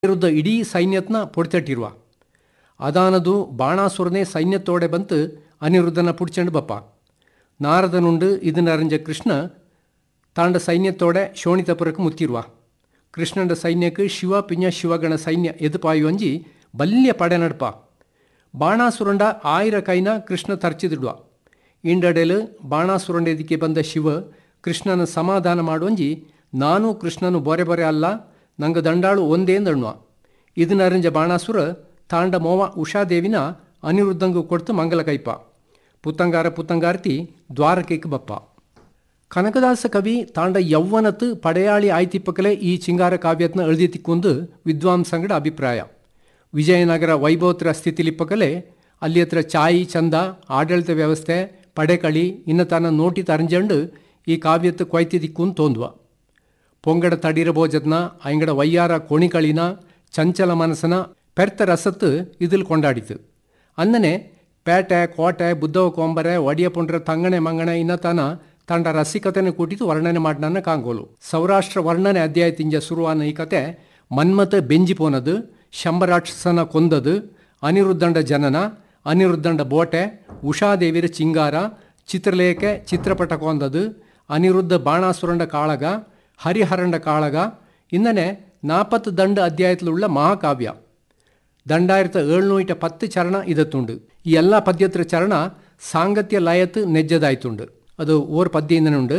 ವಿರುದ್ಧ ಇಡೀ ಸೈನ್ಯತ್ನ പൊടിത്തട്ടിರುವ അതാനതു ബാണാസുരനെ സൈന്യത്തോടെ ബന്ത് അനിരുദ്ധനെ പിടിച്ചണ്ട് ബപ്പ നാരദനുണ്ട് ഇതിനറിഞ്ഞ കൃഷ്ണ താണ്ട സൈന്യത്തോടെ ശോണിತಪುರಕ್ಕೆ ಮುತ್ತಿರುವ ಕೃಷ್ಣನ ಸೈನ್ಯಕ್ಕೆ ಶಿವ ಪಿಂಜ ಶಿವಗಣ ಸೈನ್ಯ ಎದುಪಾಯು ಅಂಜಿ ಬಲ್ಯ ಪಡೆ ನಡ್ಪ ಬಾಣಾಸುರಂಡ ಆಯಿರ ಕೈನ ಕೃಷ್ಣ ತರ್ಚಿದಿಡುವ ಇಂಡಡೆಲು ಬಾಣಾಸುರಂಡೆದಿಕ್ಕೆ ಬಂದ ಶಿವ ಕೃಷ್ಣನ ಸಮಾಧಾನ ಮಾಡುವಂಜಿ ನಾನು ಕೃಷ್ಣನು ಬೊರೆ ಬೊರೆ ಅಲ್ಲ ನಂಗೆ ದಂಡಾಳು ಒಂದೇ ಅಂದಣ್ವ ಇದನ್ನರಿಂಜ ಬಾಣಾಸುರ ತಾಂಡ ಮೋವ ಉಷಾದೇವಿನ ಅನಿರುದ್ಧಂಗು ಕೊಡ್ತು ಮಂಗಲ ಕೈಪ ಪುತ್ತಂಗಾರ ಪುತ್ತಂಗಾರ್ತಿ ದ್ವಾರಕೇಕ್ ಬಪ್ಪ ಕನಕದಾಸ ಕವಿ ತಾಂಡ ಯೌವನತ್ ಪಡೆಯಾಳಿ ಆಯ್ತಿಪ್ಪಕಲೆ ಈ ಚಿಂಗಾರ ಕಾವ್ಯತ್ನ ಎಳ್ದಿತ್ತಿಕ್ಕೊಂದು ವಿದ್ವಾಂಸಂಗಡ ಅಭಿಪ್ರಾಯ ವಿಜಯನಗರ ವೈಭವತ್ರ ಸ್ಥಿತಿಲಿಪ್ಪಕಲೆ ಅಲ್ಲಿ ಹತ್ರ ಚಾಯಿ ಚಂದ ಆಡಳಿತ ವ್ಯವಸ್ಥೆ ಪಡೆಕಳಿ ಇನ್ನ ತಾನ ನೋಟಿ ತರಂಜಂಡು ಈ ಕಾವ್ಯತ್ ಕೊಯ್ತಿದಿಕ್ಕೂನ್ ತೋಂದ್ವ ಪೊಂಗಡ ತಡಿರ ಭೋಜದ್ನ ಐಂಗಡ ವಯ್ಯಾರ ಕೋಣಿಕಳಿನ ಚಂಚಲ ಮನಸ್ಸನ ಪೆರ್ತ ರಸತ್ ಇದಿಲ್ ಕೊಂಡಾಡಿತು ಅಂದನೆ ಪೇಟೆ ಕೋಟೆ ಬುದ್ಧವ ಕೊಂಬರೆ ಒಡಿಯ ಪುಂಡ್ರ ತಂಗಣೆ ಮಂಗಣೆ ಇನ್ನ ತಾನ ತಂಡ ರಸಿಕತೆನ ಕೂಟಿತು ವರ್ಣನೆ ಮಾಡ್ನನ್ನ ಕಾಂಗೋಲು ಸೌರಾಷ್ಟ್ರ ವರ್ಣನೆ ಅಧ್ಯಾಯ ತಿಂಜ ಶುರುವಾನ ಈ ಕತೆ ಮನ್ಮತ ಬೆಂಜಿಪೋನದು ಶಂಬರಾಕ್ಷಸನ ಕೊಂದದು ಅನಿರುದ್ಧಂಡ ಜನನ ಅನಿರುದ್ಧಂಡ ಬೋಟೆ ಉಷಾದೇವಿರ ಚಿಂಗಾರ ಚಿತ್ರಲೇಖೆ ಚಿತ್ರಪಟ ಕೊಂದದು ಅನಿರುದ್ಧ ಬಾಣಾಸುರಂಡ ಕಾಳಗ ಹರಿಹರಂಡ ಕಾಳಗ ಇನ್ನನೆ ನಾಪತ್ತು ದಂಡ ಅಧ್ಯಾಯത്തിലുള്ള ಮಹಾಕಾವ್ಯ ದಂಡಾಯಿರത്ത ಏಳ್ನೂಟ ಪತ್ತು ಚರಣ ಇದತ್ತುಂಡು ಈ ಎಲ್ಲ ಪದ್ಯತ್ರ ಚರಣ ಸಾಂಗತ್ಯ ಲಯತ್ ನೆಜ್ಜದಾಯ್ತುಂಡು ಅದು ಓರ್ ಪದ್ಯದಿಂದನುಂಡು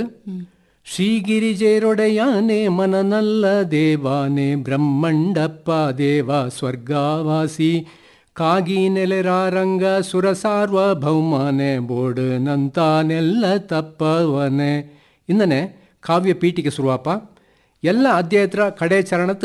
ಶ್ರೀಗಿರಿಜೇರೊಡೆಯಾನೆ ಮನನಲ್ಲ ದೇವಾನೆ ಬ್ರಹ್ಮಂಡಪ್ಪ ದೇವ ಸ್ವರ್ಗಾವಾಸಿ ಕಾಗಿ ನೆಲೆರಾರಂಗ ಸುರಸಾರ್ವಭೌಮನೆ ಬೋರ್ಡ್ ನಂತಾನೆಲ್ಲ ತಪ್ಪವನೆ ಇಂದನೆ ಕಾವ್ಯ ಪೀಠಿಗೆ ಶುರುವಾಪ ಎಲ್ಲ ಅಧ್ಯಾಯತ್ರ ಕಡೆ ಚರಣತ್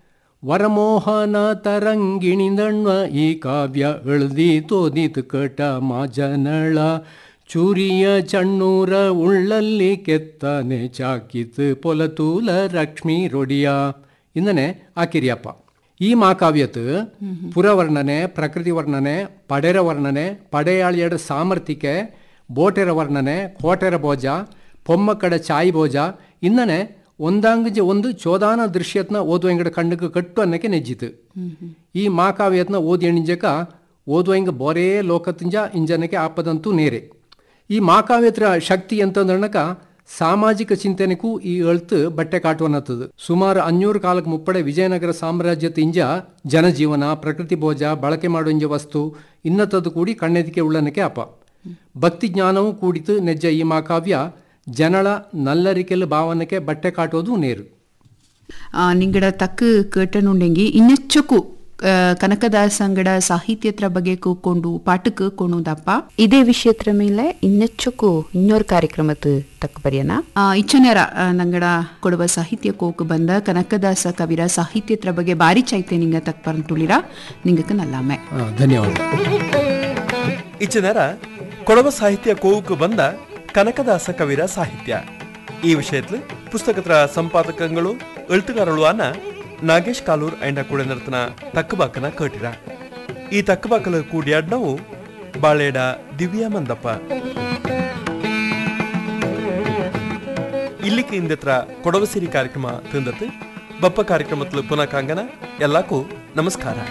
ವರಮೋಹನ ತರಂಗಿಣಿದಣ್ವ ಈ ಕಾವ್ಯ ಎಳ್ದಿ ತೋದಿತು ಕಟ ಮಾಜನಳ ಚೂರಿಯ ಚಣ್ಣೂರ ಉಳ್ಳಲ್ಲಿ ಕೆತ್ತನೆ ಚಾಕಿತ್ ಪೊಲತೂಲ ಲಕ್ಷ್ಮೀ ರೊಡಿಯ ಇಂದನೆ ಆಕಿರಿಯಪ್ಪ ಈ ಮಾಕಾವ್ಯತ್ ಪುರವರ್ಣನೆ ಪ್ರಕೃತಿ ವರ್ಣನೆ ಪಡೆರ ವರ್ಣನೆ ಪಡೆಯಾಳಿಯಡ ಸಾಮರ್ಥ್ಯಕ್ಕೆ ಬೋಟೆರ ವರ್ಣನೆ ಕೋಟೆರ ಭೋಜ ಪೊಮ್ಮಕ್ಕಡ ಚಾಯಿ ಭೋಜ ಇಂದನೆ ಒಂದಾಂಗಜ ಒಂದು ಚೋದಾನ ದೃಶ್ಯತ್ನ ಓದುವಂಗಡ ಕಣ್ಣಕ್ಕೆ ಕಟ್ಟು ಅನ್ನಕ್ಕೆ ನೆಜ್ಜಿತು ಈ ಮಾಕಾವ್ಯತ್ನ ಓದಿ ಎಣಿಂಜಕ ಓದುವಂಗ ಬೋರೇ ಲೋಕತಿಂಜ ಇಂಜನಕ್ಕೆ ಆಪದಂತೂ ನೇರೆ ಈ ಮಾಕಾವ್ಯತ್ರ ಶಕ್ತಿ ಅಂತಂದಣ್ಣಕ ಸಾಮಾಜಿಕ ಚಿಂತನೆಗೂ ಈ ಎಳ್ತು ಬಟ್ಟೆ ಕಾಟುವನ್ನತ್ತದು ಸುಮಾರು ಅഞ്ഞൂറ് ಕಾಲಕ್ಕೆ ಮುಪ್ಪಡೆ ವಿಜಯನಗರ ಸಾಮ್ರಾಜ್ಯದ ಇಂಜ ಜನಜೀವನ ಪ್ರಕೃತಿ ಭೋಜ ಬಳಕೆ ಮಾಡುವಂಜ ವಸ್ತು ಇನ್ನತ್ತದು ಕೂಡಿ ಕಣ್ಣೆದಿಕೆ ಉಳ್ಳನಕ್ಕೆ ಅಪ ಭಕ್ತಿ ಜ್ಞಾನವೂ ಕೂಡಿತು ನೆಜ್ಜ ಈ ಮಾಕಾವ್ಯ ಜನಳ ನಲ್ಲರಿಕೆಲ್ ಭಾವನಕ್ಕೆ ಬಟ್ಟೆ ಕಾಟೋದು ನೇರು ಆ, ನಿಂಗಡ ತಕ್ಕ ಕೇಟನುಂಡೆಂಗಿ ಇನ್ನೆಚ್ಚಕು ಆ, ಕನಕದಾಸಂಗಡ ಸಾಹಿತ್ಯತ್ರ ಬಗ್ಗೆ ಕೂಕೊಂಡು ಪಾಠಕ್ಕೆ ಕೊಣುದಪ್ಪ ಇದೇ ವಿಷಯತ್ರ ಮೇಲೆ ಇನ್ನೆಚ್ಚಕ್ಕೂ ಇನ್ನೊರು ಕಾರ್ಯಕ್ರಮದ ತಕ್ಕ ಬರೆಯನ ಆ, ಇಚ್ಚನೆರ ಆ, ನಂಗಡ ಕೊಡುವ ಸಾಹಿತ್ಯ ಕೋಕ್ ಬಂದ ಕನಕದಾಸ ಕವಿರ ಸಾಹಿತ್ಯತ್ರ ಬಗ್ಗೆ ಬಾರಿ ಚೈತೆ ನಿಂಗ ತಕ್ ಪರಂತುಳಿರ ನಿಂಗಕ್ಕೆ ನಲ್ಲಾಮೆ ಆ, ಧನ್ಯವಾದ ಇಚ್ಚನೆರ ಕೊಡವ ಸಾಹಿತ್ಯ ಕೋವುಕು ಬಂದ ಕನಕದಾಸ ಕವಿರ ಸಾಹಿತ್ಯ ಈ ವಿಷಯത്തിൽ ಪುಸ್ತಕತ್ರ ಸಂಪಾದಕಗಳು ಎಳುത്തുകാരുಳು ಆನ ನಾಗೇಶ್ ಕಾಲೂರ್ ಐಂಡ ಕೂಡ ನರ್ತನ ತಕ್ಕಬಾಕನ ಕೇಟಿರ ಈ ತಕ್ಕಬಾಕಲ ಕೂಡಿಯಾಡ್ನವು ಬಾಳೇಡ ದಿವ್ಯಾ ಮಂದಪ್ಪ ಇಲ್ಲಿಗೆ ಇಂದತ್ರ ಕೊಡವ ಸಿರಿ ಕಾರ್ಯಕ್ರಮ ತಿಂದತ್ತು ಬಪ್ಪ ಕಾರ್ಯಕ್ರಮത്തിൽ ಪುನಃ ಕಾಂಗನ ಎಲ್ಲಾಕು ನಮಸ್ಕಾರ